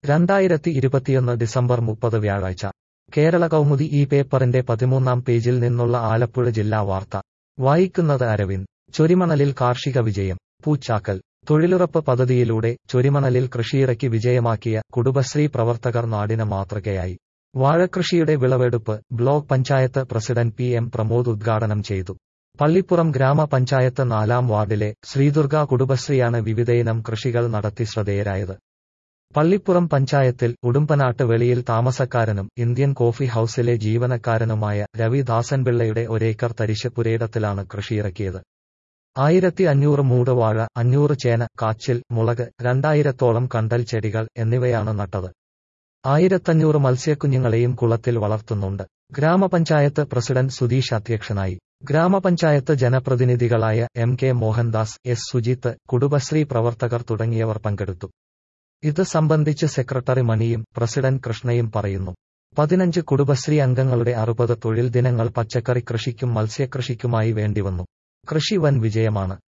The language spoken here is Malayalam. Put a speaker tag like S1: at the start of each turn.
S1: രണ്ടായിരത്തി ഇരുപത്തിയൊന്ന് ഡിസംബർ മുപ്പത് വ്യാഴാഴ്ച കേരള കൗമുദി ഈ പേപ്പറിന്റെ പതിമൂന്നാം പേജിൽ നിന്നുള്ള ആലപ്പുഴ ജില്ലാ വാർത്ത വായിക്കുന്നത് അരവിന്ദ് ചൊരിമണലിൽ കാർഷിക വിജയം പൂച്ചാക്കൽ തൊഴിലുറപ്പ് പദ്ധതിയിലൂടെ ചൊരിമണലിൽ കൃഷിയിറക്കി വിജയമാക്കിയ കുടുംബശ്രീ പ്രവർത്തകർ നാടിന് മാതൃകയായി വാഴകൃഷിയുടെ വിളവെടുപ്പ് block panchayat president P M Pramod ഉദ്ഘാടനം ചെയ്തു പള്ളിപ്പുറം ഗ്രാമപഞ്ചായത്ത് നാലാം വാർഡിലെ ശ്രീദുർഗ കുടുംബശ്രീയാണ് വിവിധയിനം കൃഷികൾ നടത്തി ശ്രദ്ധേയരായത് പള്ളിപ്പുറം പഞ്ചായത്തിൽ ഉടുമ്പനാട്ട് വെളിയിൽ താമസക്കാരനും ഇന്ത്യൻ കോഫി ഹൌസിലെ ജീവനക്കാരനുമായ രവി ദാസൻപിള്ളയുടെ ഒരേക്കർ തരിശ് പുരയിടത്തിലാണ് കൃഷിയിറക്കിയത് ആയിരത്തി അഞ്ഞൂറ് മൂട് വാഴ അഞ്ഞൂറ് ചേന കാച്ചിൽ മുളക് രണ്ടായിരത്തോളം കണ്ടൽ ചെടികൾ എന്നിവയാണ് നട്ടത് ആയിരത്തഞ്ഞൂറ് മത്സ്യക്കുഞ്ഞുങ്ങളെയും കുളത്തിൽ വളർത്തുന്നുണ്ട് ഗ്രാമപഞ്ചായത്ത് പ്രസിഡന്റ് സുധീഷ് അധ്യക്ഷനായി ഗ്രാമപഞ്ചായത്ത് ജനപ്രതിനിധികളായ M K Mohandas S Sujith Kudumbashree പ്രവർത്തകർ തുടങ്ങിയവർ പങ്കെടുത്തു ഇത് സംബന്ധിച്ച് സെക്രട്ടറി മണിയും പ്രസിഡന്റ് കൃഷ്ണയും പറയുന്നു പതിനഞ്ച് കുടുംബശ്രീ അംഗങ്ങളുടെ അറുപത് തൊഴിൽ ദിനങ്ങൾ പച്ചക്കറി കൃഷിക്കും മത്സ്യകൃഷിക്കുമായി വേണ്ടിവന്നു കൃഷി വൻ വിജയമാണ്